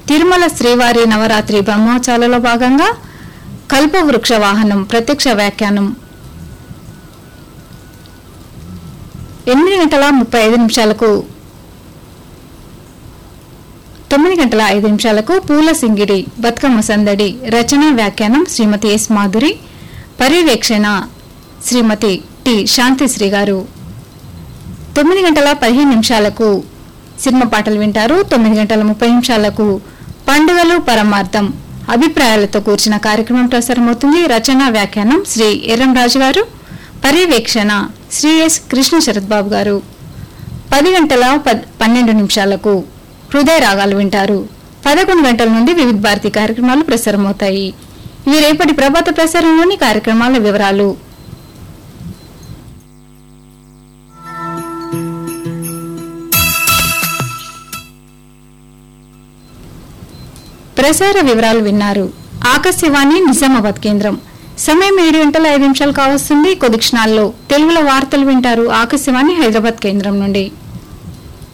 తిరుమల శ్రీవారి నవరాత్రి బ్రహ్మోత్సవాలలో భాగంగా కల్పవృక్ష వాహనం ప్రత్యక్ష వ్యాఖ్యానం ఎనిమిది గంటల ముప్పై ఐదు నిమిషాలకు తొమ్మిది గంటల ఐదు నిమిషాలకు పూల సింగిడి బతుకమ్మ సందడి రచన వ్యాఖ్యానం శ్రీమతి ఎస్ మాధురి పర్యవేక్షణ శ్రీమతి టి శాంతిశ్రీ గారు తొమ్మిది గంటల పదిహేను నిమిషాలకు సినిమా పాటలు వింటారు తొమ్మిది గంటల ముప్పై నిమిషాలకు పండుగలు పరమార్థం అభిప్రాయాలతో కూర్చిన కార్యక్రమం ప్రసారమవుతుంది రచన వ్యాఖ్యానం శ్రీ ఎర్రం రాజు గారు పర్యవేక్షణ శ్రీ ఎస్ కృష్ణ శరత్ బాబు గారు పది గంటల పద్- పన్నెండు నిమిషాలకు హృదయ రాగాలు వింటారు పదకొండు గంటల నుండి వివిధ భారతి కార్యక్రమాలు ప్రసారమవుతాయి ఇవి రేపటి ప్రభాత ప్రసారంలోని కార్యక్రమాల వివరాలు ప్రసార వివరాలు విన్నారు ఆకాశవాణి నిజామాబాద్ కేంద్రం సమయం ఏడు గంటల ఐదు నిమిషాలు కావస్తుంది కొద్ది క్షణాల్లో తెలుగులో వార్తలు వింటారు ఆకాశవాణి హైదరాబాద్ కేంద్రం నుండి